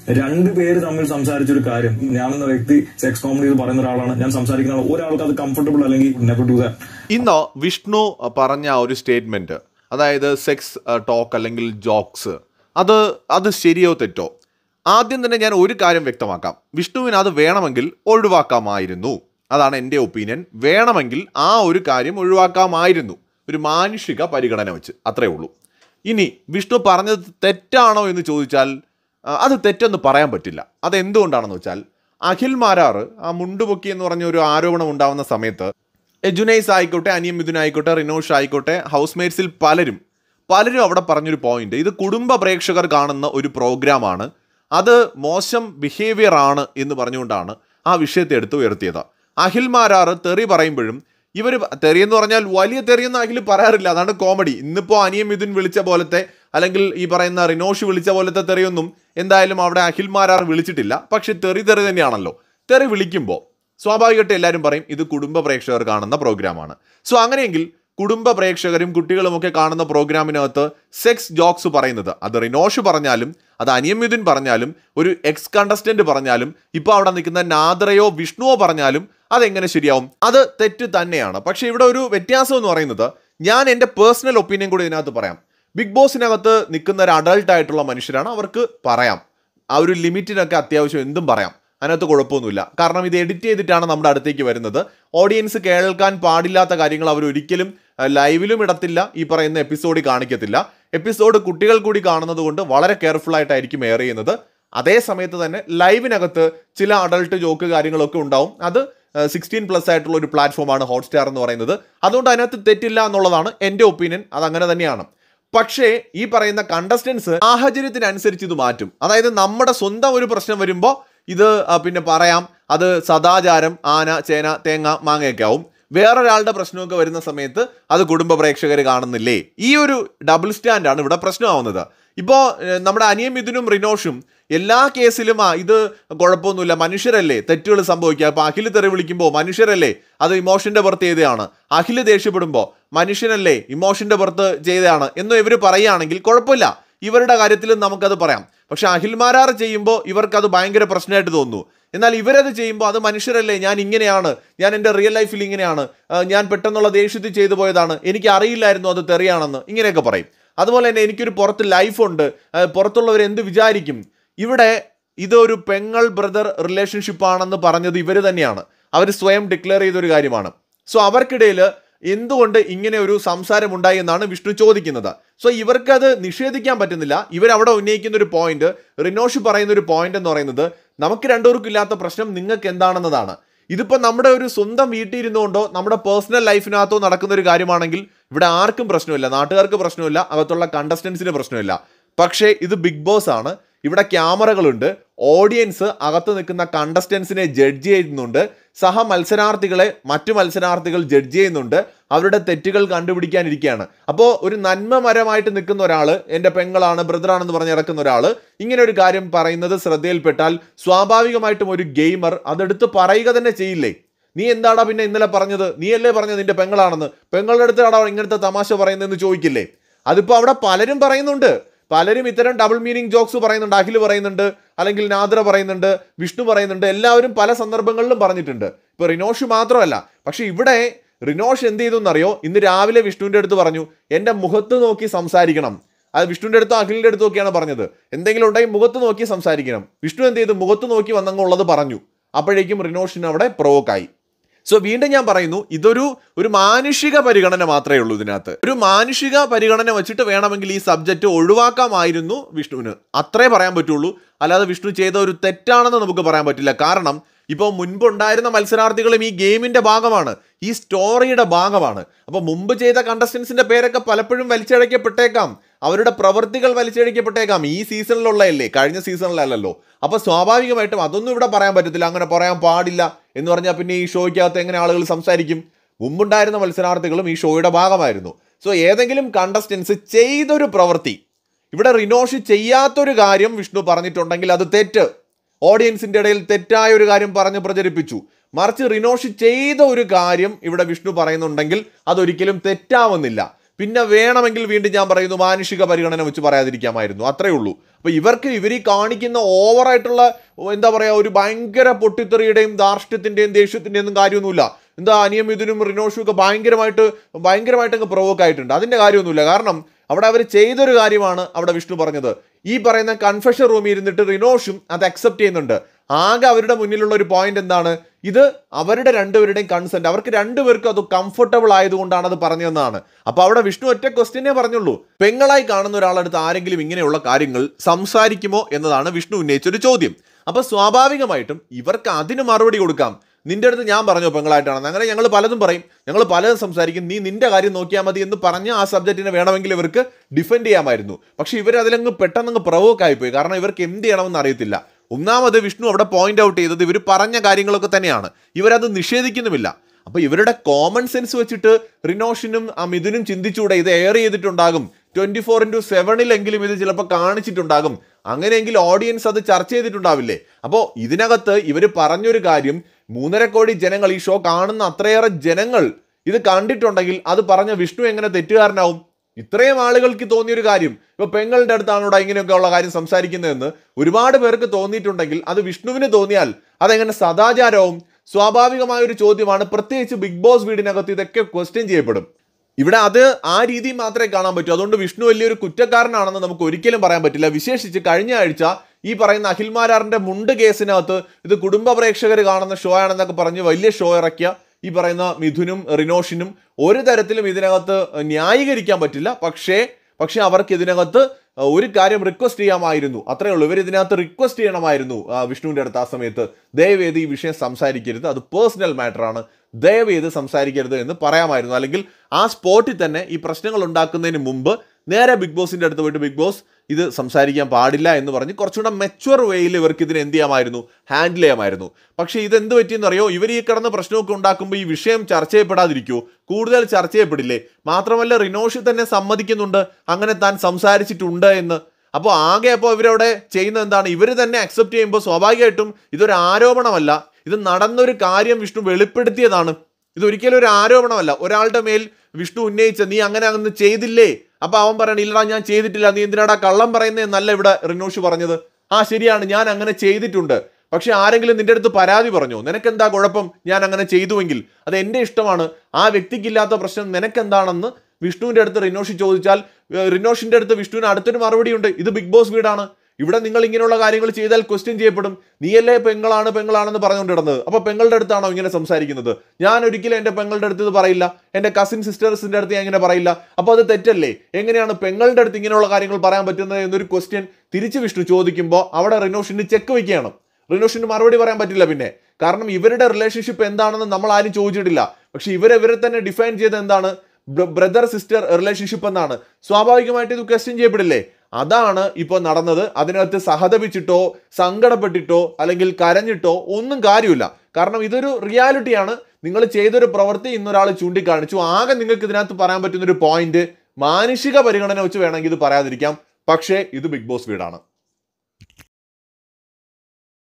രണ്ട് പേര് തമ്മിൽ സംസാരിച്ച ഒരു കാര്യം ഞാനെന്ന വ്യക്തി സെക്സ് കോമഡി എന്ന് പറയുന്ന ഒരാളാണ് ഞാൻ സംസാരിക്കുന്ന ആൾ ഒരാൾക്ക് അത് കംഫർട്ടബിൾ അല്ലെങ്കിൽ നെവർ ഡു ദാറ്റ് ഇന്ന് വിഷ്ണു പറഞ്ഞ ആ ഒരു സ്റ്റേറ്റ്മെന്റ് അതായത് സെക്സ് ടോക്ക് അല്ലെങ്കിൽ ജോക്സ് അത് അത് ശരിയോ തെറ്റോ ആദ്യം തന്നെ ഞാൻ ഒരു കാര്യം വ്യക്തമാക്കാം വിഷ്ണുവിന് അത് വേണമെങ്കിൽ ഒഴിവാക്കാമായിരുന്നു അതാണ് എൻ്റെ ഒപ്പീനിയൻ വേണമെങ്കിൽ ആ ഒരു കാര്യം ഒഴിവാക്കാമായിരുന്നു ഒരു മാനുഷിക പരിഗണന വെച്ച് അത്രേ ഉള്ളൂ ഇനി വിഷ്ണു പറഞ്ഞത് തെറ്റാണോ എന്ന് ചോദിച്ചാൽ ആ, അത് തെറ്റെന്ന് പറയാൻ പറ്റില്ല അത് എന്തുകൊണ്ടാണെന്ന് വെച്ചാൽ അഖിൽ മാരാറ് ആ മുണ്ടുപൊക്കി എന്ന് പറഞ്ഞ ഒരു ആരോപണം ഉണ്ടാവുന്ന സമയത്ത് എജുനൈസ് ആയിക്കോട്ടെ അനിയം മിഥുൻ ആയിക്കോട്ടെ റിനോഷ് ആയിക്കോട്ടെ ഹൗസ് മേറ്റ്സിൽ പലരും പലരും അവിടെ പറഞ്ഞൊരു പോയിന്റ് ഇത് കുടുംബ പ്രേക്ഷകർ കാണുന്ന ഒരു പ്രോഗ്രാമാണ് അത് മോശം ബിഹേവിയർ ആണ് എന്ന് പറഞ്ഞുകൊണ്ടാണ് ആ വിഷയത്തെ എടുത്ത് ഉയർത്തിയത് അഖിൽ മാരാറ് തെറി പറയുമ്പോഴും ഇവർ തെറി എന്ന് പറഞ്ഞാൽ വലിയ തെറിയൊന്നും അഖിൽ പറയാറില്ല അതാണ് കോമഡി ഇന്നിപ്പോൾ അനിയം മിഥുൻ വിളിച്ച പോലത്തെ അല്ലെങ്കിൽ ഈ പറയുന്ന റിനോഷ് വിളിച്ച പോലത്തെ തെറിയൊന്നും എന്തായാലും അവിടെ അഖിൽ മാരാർ വിളിച്ചിട്ടില്ല പക്ഷെ തെറി തെറി തന്നെയാണല്ലോ തെറി വിളിക്കുമ്പോൾ സ്വാഭാവികമായിട്ട് എല്ലാവരും പറയും ഇത് കുടുംബ പ്രേക്ഷകർ കാണുന്ന പ്രോഗ്രാമാണ് സോ അങ്ങനെയെങ്കിൽ കുടുംബ പ്രേക്ഷകരും കുട്ടികളുമൊക്കെ കാണുന്ന പ്രോഗ്രാമിനകത്ത് സെക്സ് ജോക്സ് പറയുന്നത് അത് റിനോഷ് പറഞ്ഞാലും അത് അനിയമിതുൻ പറഞ്ഞാലും ഒരു എക്സ് കണ്ടസ്റ്റന്റ് പറഞ്ഞാലും ഇപ്പോൾ അവിടെ നിൽക്കുന്ന നാദ്രയോ വിഷ്ണുവോ പറഞ്ഞാലും അതെങ്ങനെ ശരിയാവും അത് തെറ്റ് തന്നെയാണ് പക്ഷേ ഇവിടെ ഒരു വ്യത്യാസം എന്ന് പറയുന്നത് ഞാൻ എൻ്റെ പേഴ്സണൽ ഒപ്പീനിയൻ കൂടി ഇതിനകത്ത് പറയാം ബിഗ് ബോസിനകത്ത് നിൽക്കുന്ന ഒരു അഡൾട്ട് ആയിട്ടുള്ള മനുഷ്യരാണ് അവർക്ക് പറയാം ആ ഒരു ലിമിറ്റിനൊക്കെ അത്യാവശ്യം എന്തും പറയാം അതിനകത്ത് കുഴപ്പമൊന്നുമില്ല കാരണം ഇത് എഡിറ്റ് ചെയ്തിട്ടാണ് നമ്മുടെ അടുത്തേക്ക് വരുന്നത് ഓഡിയൻസ് കേൾക്കാൻ പാടില്ലാത്ത കാര്യങ്ങൾ അവർ ഒരിക്കലും അഹ്, ലൈവിലും ഇടത്തില്ല ഈ പറയുന്ന എപ്പിസോഡിൽ കാണിക്കത്തില്ല എപ്പിസോഡ് കുട്ടികൾ കൂടി കാണുന്നത് കൊണ്ട് വളരെ കെയർഫുൾ ആയിട്ടായിരിക്കും എയർ ചെയ്യുന്നത് അതേ സമയത്ത് തന്നെ ലൈവിനകത്ത് ചില അഡൾട്ട് ജോക്ക് കാര്യങ്ങളൊക്കെ ഉണ്ടാവും അത് സിക്സ്റ്റീൻ പ്ലസ് ആയിട്ടുള്ള ഒരു പ്ലാറ്റ്ഫോമാണ് ഹോട്ട്സ്റ്റാർ എന്ന് പറയുന്നത് അതുകൊണ്ട് അതിനകത്ത് തെറ്റില്ല എന്നുള്ളതാണ് എൻ്റെ ഒപ്പീനിയൻ അത് അങ്ങനെ തന്നെയാണ് പക്ഷേ ഈ പറയുന്ന കണ്ടസ്റ്റൻസ് സാഹചര്യത്തിനനുസരിച്ച് ഇത് മാറ്റും അതായത് നമ്മുടെ സ്വന്തം ഒരു പ്രശ്നം വരുമ്പോൾ ഇത് ആ, പിന്നെ പറയാം അത് സദാചാരം ആന ചേന തേങ്ങ മാങ്ങയൊക്കെ ആവും വേറൊരാളുടെ പ്രശ്നമൊക്കെ വരുന്ന സമയത്ത് അത് കുടുംബ പ്രേക്ഷകർ കാണുന്നില്ലേ ഈ ഒരു ഡബിൾ സ്റ്റാൻഡാണ് ഇവിടെ പ്രശ്നമാവുന്നത് ഇപ്പോൾ നമ്മുടെ അനിയം മിഥുനും റിനോഷും എല്ലാ കേസിലും ആ ഇത് കുഴപ്പമൊന്നുമില്ല മനുഷ്യരല്ലേ തെറ്റുകൾ സംഭവിക്കുക അപ്പോൾ അഖിൽ തെറി വിളിക്കുമ്പോൾ മനുഷ്യരല്ലേ അത് ഇമോഷന്റെ പുറത്ത് ചെയ്തതാണ് അഖിൽ ദേഷ്യപ്പെടുമ്പോൾ മനുഷ്യനല്ലേ ഇമോഷന്റെ പുറത്ത് ചെയ്തതാണ് എന്ന് ഇവർ പറയുകയാണെങ്കിൽ കുഴപ്പമില്ല ഇവരുടെ കാര്യത്തിലും നമുക്കത് പറയാം പക്ഷെ അഖിൽമാരാർ ചെയ്യുമ്പോൾ ഇവർക്കത് ഭയങ്കര പ്രശ്നമായിട്ട് തോന്നുന്നു എന്നാൽ ഇവരത് ചെയ്യുമ്പോൾ അത് മനുഷ്യരല്ലേ ഞാൻ ഇങ്ങനെയാണ് ഞാൻ എൻ്റെ റിയൽ ലൈഫിൽ ഇങ്ങനെയാണ് ആ, ഞാൻ പെട്ടെന്നുള്ള ദേഷ്യത്തിൽ ചെയ്തു പോയതാണ് എനിക്ക് അറിയില്ലായിരുന്നു അത് തെറിയാണെന്ന് ഇങ്ങനെയൊക്കെ പറയും അതുപോലെ തന്നെ എനിക്കൊരു പുറത്ത് ലൈഫുണ്ട് പുറത്തുള്ളവർ എന്ത് വിചാരിക്കും ഇവിടെ ഇതൊരു പെങ്ങൾ ബ്രദർ റിലേഷൻഷിപ്പ് ആണെന്ന് പറഞ്ഞത് ഇവർ തന്നെയാണ് അവർ സ്വയം ഡിക്ലെയർ ചെയ്തൊരു കാര്യമാണ് സോ അവർക്കിടയിൽ എന്തുകൊണ്ട് ഇങ്ങനെ ഒരു സംസാരം ഉണ്ടായി എന്നാണ് വിഷ്ണു ചോദിക്കുന്നത് സോ ഇവർക്കത് നിഷേധിക്കാൻ പറ്റുന്നില്ല ഇവരവിടെ ഉന്നയിക്കുന്ന ഒരു പോയിന്റ് റിനോഷ് പറയുന്ന ഒരു പോയിന്റ് എന്ന് പറയുന്നത് നമുക്ക് രണ്ടുപേർക്കും ഇല്ലാത്ത പ്രശ്നം നിങ്ങൾക്ക് എന്താണെന്നതാണ് ഇതിപ്പോൾ നമ്മുടെ ഒരു സ്വന്തം വീട്ടിൽ ഇരുന്നുകൊണ്ടോ നമ്മുടെ പേഴ്സണൽ ലൈഫിനകത്തോ നടക്കുന്ന ഒരു കാര്യമാണെങ്കിൽ ഇവിടെ ആർക്കും പ്രശ്നമില്ല നാട്ടുകാർക്ക് പ്രശ്നമില്ല അകത്തുള്ള കണ്ടസ്റ്റൻസിന് പ്രശ്നമില്ല പക്ഷേ ഇത് ബിഗ് ബോസ് ആണ് ഇവിടെ ക്യാമറകളുണ്ട് ഓഡിയൻസ് അകത്ത് നിൽക്കുന്ന കണ്ടസ്റ്റൻസിനെ ജഡ്ജ് ചെയ്യുന്നുണ്ട് സഹ മത്സരാർത്ഥികളെ മറ്റു മത്സരാർത്ഥികൾ ജഡ്ജ് ചെയ്യുന്നുണ്ട് അവരുടെ തെറ്റുകൾ കണ്ടുപിടിക്കാനിരിക്കുകയാണ് അപ്പോൾ ഒരു നന്മമരമായിട്ട് നിൽക്കുന്ന ഒരാൾ എൻ്റെ പെങ്ങളാണ് ബ്രദറാണെന്ന് പറഞ്ഞ് ഇറക്കുന്ന ഒരാൾ ഇങ്ങനെ ഒരു കാര്യം പറയുന്നത് ശ്രദ്ധയിൽപ്പെട്ടാൽ സ്വാഭാവികമായിട്ടും ഒരു ഗെയിമർ അതെടുത്ത് പറയുക തന്നെ ചെയ്യില്ലേ നീ എന്താടാ പിന്നെ ഇന്നലെ പറഞ്ഞത് നീയല്ലേ പറഞ്ഞത് നിന്റെ പെങ്ങളാണെന്ന് പെങ്ങളുടെ അടുത്താടാ ഇങ്ങനത്തെ തമാശ പറയുന്നതെന്ന് ചോദിക്കില്ലേ അതിപ്പോൾ അവിടെ പലരും പറയുന്നുണ്ട് പലരും ഇത്തരം ഡബിൾ മീനിങ് ജോക്സ് പറയുന്നുണ്ട് അഖിൽ പറയുന്നുണ്ട് അല്ലെങ്കിൽ നാദ്ര പറയുന്നുണ്ട് വിഷ്ണു പറയുന്നുണ്ട് എല്ലാവരും പല സന്ദർഭങ്ങളിലും പറഞ്ഞിട്ടുണ്ട് ഇപ്പൊ റിനോഷ് മാത്രമല്ല പക്ഷെ ഇവിടെ റിനോഷ് എന്ത് ചെയ്തു എന്നറിയോ ഇന്ന് രാവിലെ വിഷ്ണുവിന്റെ അടുത്ത് പറഞ്ഞു എൻ്റെ മുഖത്ത് നോക്കി സംസാരിക്കണം അത് വിഷ്ണുവിന്റെ അടുത്തോ അഖിലിന്റെ അടുത്തോ ഒക്കെയാണ് പറഞ്ഞത് എന്തെങ്കിലും ഉണ്ടെങ്കിൽ മുഖത്ത് നോക്കി സംസാരിക്കണം വിഷ്ണു എന്ത് ചെയ്തു മുഖത്ത് നോക്കി വന്നങ്ങുള്ളത് പറഞ്ഞു അപ്പോഴേക്കും റിനോഷിന് അവിടെ പ്രൊവോക്കായി സോ വീണ്ടും ഞാൻ പറയുന്നു ഇതൊരു ഒരു മാനുഷിക പരിഗണന മാത്രമേ ഉള്ളൂ ഇതിനകത്ത് ഒരു മാനുഷിക പരിഗണന വെച്ചിട്ട് വേണമെങ്കിൽ ഈ സബ്ജക്റ്റ് ഒഴിവാക്കാമായിരുന്നു വിഷ്ണുവിന് അത്രേ പറയാൻ പറ്റുള്ളൂ അല്ലാതെ വിഷ്ണു ചെയ്ത ഒരു തെറ്റാണെന്ന് നമുക്ക് പറയാൻ പറ്റില്ല കാരണം ഇപ്പോൾ മുൻപുണ്ടായിരുന്ന മത്സരാർത്ഥികളും ഈ ഗെയിമിന്റെ ഭാഗമാണ് ഈ സ്റ്റോറിയുടെ ഭാഗമാണ് അപ്പോൾ മുമ്പ് ചെയ്ത കണ്ടസ്റ്റൻസിന്റെ പേരൊക്കെ പലപ്പോഴും വലിച്ചഴക്കപ്പെട്ടേക്കാം അവരുടെ പ്രവൃത്തികൾ വലിച്ചഴിക്കപ്പെട്ടേക്കാം ഈ സീസണിലുള്ളതല്ലേ കഴിഞ്ഞ സീസണിലല്ലല്ലോ അപ്പോൾ സ്വാഭാവികമായിട്ടും അതൊന്നും ഇവിടെ പറയാൻ പറ്റത്തില്ല അങ്ങനെ പറയാൻ പാടില്ല എന്ന് പറഞ്ഞാൽ പിന്നെ ഈ ഷോയ്ക്കകത്ത് എങ്ങനെ ആളുകൾ സംസാരിക്കും മുമ്പുണ്ടായിരുന്ന മത്സരാർത്ഥികളും ഈ ഷോയുടെ ഭാഗമായിരുന്നു സോ ഏതെങ്കിലും കണ്ടസ്റ്റൻസ് ചെയ്തൊരു പ്രവൃത്തി ഇവിടെ റിനോഷ് ചെയ്യാത്തൊരു കാര്യം വിഷ്ണു പറഞ്ഞിട്ടുണ്ടെങ്കിൽ അത് തെറ്റ് ഓഡിയൻസിന്റെ ഇടയിൽ തെറ്റായ ഒരു കാര്യം പറഞ്ഞ് പ്രചരിപ്പിച്ചു മറിച്ച് റിനോഷ് ചെയ്ത ഒരു കാര്യം ഇവിടെ വിഷ്ണു പറയുന്നുണ്ടെങ്കിൽ അതൊരിക്കലും തെറ്റാവുന്നില്ല പിന്നെ വേണമെങ്കിൽ വീണ്ടും ഞാൻ പറയുന്നു മാനുഷിക പരിഗണന വെച്ച് പറയാതിരിക്കാമായിരുന്നു അത്രേ ഉള്ളൂ അപ്പൊ ഇവർക്ക് ഇവർ ഈ കാണിക്കുന്ന ഓവറായിട്ടുള്ള എന്താ പറയാ ഒരു ഭയങ്കര പൊട്ടിത്തെറിയുടെയും ധാർഷ്ട്യത്തിന്റെയും ദേഷ്യത്തിന്റെയും ഒന്നും കാര്യമൊന്നുമില്ല എന്താ അനിയം ഇതിനും റിനോഷും ഒക്കെ ഭയങ്കരമായിട്ട് ഭയങ്കരമായിട്ട് അങ്ങ് പ്രൊവോക്ക് ആയിട്ടുണ്ട് അതിന്റെ കാര്യമൊന്നുമില്ല കാരണം അവിടെ അവർ ചെയ്തൊരു കാര്യമാണ് അവിടെ വിഷ്ണു പറഞ്ഞത് ഈ പറയുന്ന കൺഫെഷൻ റൂമിൽ ഇരുന്നിട്ട് റിനോഷും അത് അക്സെപ്റ്റ് ചെയ്യുന്നുണ്ട് ആകെ അവരുടെ മുന്നിലുള്ള ഒരു പോയിന്റ് എന്താണ് ഇത് അവരുടെ രണ്ടുപേരുടെയും കൺസെന്റ് അവർക്ക് രണ്ടുപേർക്കും അത് കംഫർട്ടബിൾ ആയതുകൊണ്ടാണ് അത് പറഞ്ഞതെന്നാണ് അപ്പൊ അവിടെ വിഷ്ണു ഒറ്റ ക്വസ്റ്റ്യനെ പറഞ്ഞുള്ളൂ പെങ്ങളായി കാണുന്ന ഒരാളടുത്ത് ആരെങ്കിലും ഇങ്ങനെയുള്ള കാര്യങ്ങൾ സംസാരിക്കുമോ എന്നതാണ് വിഷ്ണു ഉന്നയിച്ചൊരു ചോദ്യം അപ്പൊ സ്വാഭാവികമായിട്ടും ഇവർക്ക് അതിന് മറുപടി കൊടുക്കാം നിന്റെ അടുത്ത് ഞാൻ പറഞ്ഞു പെങ്ങളായിട്ടാണെന്ന് അങ്ങനെ ഞങ്ങൾ പലതും പറയും ഞങ്ങൾ പലതും സംസാരിക്കും നീ നിന്റെ കാര്യം നോക്കിയാൽ മതി എന്ന് പറഞ്ഞ ആ സബ്ജക്റ്റിനെ വേണമെങ്കിൽ ഇവർക്ക് ഡിഫെൻഡ് ചെയ്യാമായിരുന്നു പക്ഷെ ഇവർ അതിലങ്ങ് പെട്ടെന്നങ്ങ് പ്രവോക്ക് ആയിപ്പോയി കാരണം ഇവർക്ക് എന്ത് ചെയ്യണമെന്ന് അറിയത്തില്ല ഒന്നാമത് വിഷ്ണു അവിടെ പോയിന്റ് ഔട്ട് ചെയ്തത് ഇവർ പറഞ്ഞ കാര്യങ്ങളൊക്കെ തന്നെയാണ് ഇവരത് നിഷേധിക്കുന്നുമില്ല അപ്പൊ ഇവരുടെ കോമൺ സെൻസ് വെച്ചിട്ട് റിനോഷിനും ആ മിഥുനും ചിന്തിച്ചൂടെ ഇത് എയർ ചെയ്തിട്ടുണ്ടാകും ട്വന്റി ഫോർ ഇൻറ്റു സെവനിലെങ്കിലും ഇത് ചിലപ്പോൾ കാണിച്ചിട്ടുണ്ടാകും അങ്ങനെയെങ്കിൽ ഓഡിയൻസ് അത് ചർച്ച ചെയ്തിട്ടുണ്ടാവില്ലേ അപ്പോൾ ഇതിനകത്ത് ഇവർ പറഞ്ഞൊരു കാര്യം മൂന്നര കോടി ജനങ്ങൾ ഈ ഷോ കാണുന്ന അത്രയേറെ ജനങ്ങൾ ഇത് കണ്ടിട്ടുണ്ടെങ്കിൽ അത് പറഞ്ഞ വിഷ്ണു എങ്ങനെ തെറ്റുകാരനാവും ഇത്രയും ആളുകൾക്ക് തോന്നിയൊരു കാര്യം ഇപ്പൊ പെങ്ങളുടെ അടുത്താണോടാ ഇങ്ങനെയൊക്കെ ഉള്ള കാര്യം സംസാരിക്കുന്നതെന്ന് ഒരുപാട് പേർക്ക് തോന്നിയിട്ടുണ്ടെങ്കിൽ അത് വിഷ്ണുവിന് തോന്നിയാൽ അതെങ്ങനെ സദാചാരവും സ്വാഭാവികമായ ഒരു ചോദ്യമാണ് പ്രത്യേകിച്ച് ബിഗ് ബോസ് വീടിനകത്ത് ഇതൊക്കെ ക്വസ്റ്റ്യൻ ചെയ്യപ്പെടും ഇവിടെ അത് ആ രീതി മാത്രമേ കാണാൻ പറ്റൂ അതുകൊണ്ട് വിഷ്ണു വലിയൊരു കുറ്റക്കാരനാണെന്ന് നമുക്ക് ഒരിക്കലും പറയാൻ പറ്റില്ല വിശേഷിച്ച് കഴിഞ്ഞ ആഴ്ച ഈ പറയുന്ന അഖിൽമാരാറിന്റെ മുണ്ട് കേസിനകത്ത് ഇത് കുടുംബ പ്രേക്ഷകർ കാണുന്ന ഷോ ആണെന്നൊക്കെ പറഞ്ഞ് വലിയ ഷോ ഇറക്കിയ ഈ പറയുന്ന മിഥുനും റിനോഷിനും ഒരു തരത്തിലും ഇതിനകത്ത് ന്യായീകരിക്കാൻ പറ്റില്ല പക്ഷേ പക്ഷേ അവർക്ക് ഇതിനകത്ത് ഒരു കാര്യം റിക്വസ്റ്റ് ചെയ്യാമായിരുന്നു അത്രേ ഉള്ളൂ ഇവർ ഇതിനകത്ത് റിക്വസ്റ്റ് ചെയ്യണമായിരുന്നു ആ, വിഷ്ണുവിന്റെ അടുത്ത് ആ സമയത്ത് ദയവേത് ഈ വിഷയം സംസാരിക്കരുത് അത് പേഴ്സണൽ മാറ്ററാണ് ദയവേത് സംസാരിക്കരുത് എന്ന് പറയാമായിരുന്നു അല്ലെങ്കിൽ ആ സ്പോട്ടിൽ തന്നെ ഈ പ്രശ്നങ്ങൾ ഉണ്ടാക്കുന്നതിന് മുമ്പ് നേരെ ബിഗ് ബോസിന്റെ അടുത്ത് പോയിട്ട് ബിഗ് ബോസ് ഇത് സംസാരിക്കാൻ പാടില്ല എന്ന് പറഞ്ഞ് കുറച്ചുകൂടെ മെച്ചുവർ വേയിൽ ഇവർക്ക് ഇതിനെ എന്ത് ചെയ്യാമായിരുന്നു ഹാൻഡിൽ ചെയ്യാമായിരുന്നു പക്ഷേ ഇത് എന്ത് പറ്റിയെന്ന് അറിയോ ഇവർ ഈ കിടന്ന് പ്രശ്നമൊക്കെ ഉണ്ടാക്കുമ്പോൾ ഈ വിഷയം ചർച്ച ചെയ്യപ്പെടാതിരിക്കുമോ കൂടുതൽ ചർച്ച ചെയ്യപ്പെടില്ലേ മാത്രമല്ല റിനോഷ് തന്നെ സമ്മതിക്കുന്നുണ്ട് അങ്ങനെ താൻ സംസാരിച്ചിട്ടുണ്ട് എന്ന് അപ്പോൾ ആകെ അപ്പോൾ ഇവരവിടെ ചെയ്യുന്നത് എന്താണ് ഇവർ തന്നെ അക്സെപ്റ്റ് ചെയ്യുമ്പോൾ സ്വാഭാവികമായിട്ടും ഇതൊരു ആരോപണമല്ല ഇത് നടന്നൊരു കാര്യം വിഷ്ണു വെളിപ്പെടുത്തിയതാണ് ഇത് ഒരിക്കലും ഒരു ആരോപണമല്ല ഒരാളുടെ മേൽ വിഷ്ണു ഉന്നയിച്ച നീ അങ്ങനെ അങ്ങ് ചെയ്തില്ലേ അപ്പൊ അവൻ പറയണ ഇല്ലടാ ഞാൻ ചെയ്തിട്ടില്ല നീ എന്തിനാടാ കള്ളം പറയുന്നതെന്നല്ല ഇവിടെ റിനോഷ് പറഞ്ഞത് ആ ശരിയാണ് ഞാൻ അങ്ങനെ ചെയ്തിട്ടുണ്ട് പക്ഷെ ആരെങ്കിലും നിന്റെ അടുത്ത് പരാതി പറഞ്ഞോ നിനക്കെന്താ കുഴപ്പം ഞാൻ അങ്ങനെ ചെയ്തുവെങ്കിൽ അത് എൻ്റെ ഇഷ്ടമാണ് ആ വ്യക്തിക്കില്ലാത്ത പ്രശ്നം നിനക്കെന്താണെന്ന് വിഷ്ണുവിന്റെ അടുത്ത് റിനോഷ് ചോദിച്ചാൽ ഏഹ്, റിനോഷിന്റെ അടുത്ത് വിഷ്ണുവിന് അടുത്തൊരു മറുപടിയുണ്ട് ഇത് ബിഗ് ബോസ് വീടാണ് ഇവിടെ നിങ്ങൾ ഇങ്ങനെയുള്ള കാര്യങ്ങൾ ചെയ്താൽ ക്വസ്റ്റ്യൻ ചെയ്യപ്പെടും നീയല്ലേ പെങ്ങളാണ് പെങ്ങളാണെന്ന് പറഞ്ഞുകൊണ്ട് കിടന്നത് അപ്പൊ പെങ്ങളുടെ അടുത്താണോ ഇങ്ങനെ സംസാരിക്കുന്നത് ഞാൻ ഒരിക്കലും എന്റെ പെങ്ങളുടെ അടുത്ത് ഇത് പറയില്ല എന്റെ കസിൻ സിസ്റ്റേഴ്സിന്റെ അടുത്ത് ഞാൻ ഇങ്ങനെ പറയില്ല അപ്പൊ അത് തെറ്റല്ലേ എങ്ങനെയാണ് പെങ്ങളുടെ അടുത്ത് ഇങ്ങനെയുള്ള കാര്യങ്ങൾ പറയാൻ പറ്റുന്നത് എന്നൊരു ക്വസ്റ്റ്യൻ തിരിച്ച് വിഷ്ണു ചോദിക്കുമ്പോൾ അവിടെ റിനോഷിന് ചെക്ക് വയ്ക്കുകയാണ് റിനോഷിന് മറുപടി പറയാൻ പറ്റില്ല പിന്നെ കാരണം ഇവരുടെ റിലേഷൻഷിപ്പ് എന്താണെന്ന് നമ്മൾ ആരും ചോദിച്ചിട്ടില്ല പക്ഷെ ഇവരെ ഇവരെ തന്നെ ഡിഫൈൻ ചെയ്ത് എന്താണ് ബ്രദർ സിസ്റ്റർ റിലേഷൻഷിപ്പ് എന്നാണ് സ്വാഭാവികമായിട്ട് ഇത് ക്വസ്റ്റ്യൻ ചെയ്യപ്പെടില്ലേ അതാണ് ഇപ്പോൾ നടന്നത് അതിനകത്ത് സഹതപിച്ചിട്ടോ സങ്കടപ്പെട്ടിട്ടോ അല്ലെങ്കിൽ കരഞ്ഞിട്ടോ ഒന്നും കാര്യമില്ല കാരണം ഇതൊരു റിയാലിറ്റിയാണ് നിങ്ങൾ ചെയ്തൊരു പ്രവൃത്തി ഇന്നൊരാൾ ചൂണ്ടിക്കാണിച്ചു ആകെ നിങ്ങൾക്ക് ഇതിനകത്ത് പറയാൻ പറ്റുന്ന ഒരു പോയിന്റ് മാനുഷിക പരിഗണന വെച്ച് വേണമെങ്കിൽ ഇത് പറയാതിരിക്കാം പക്ഷേ ഇത് ബിഗ് ബോസ് വീടാണ്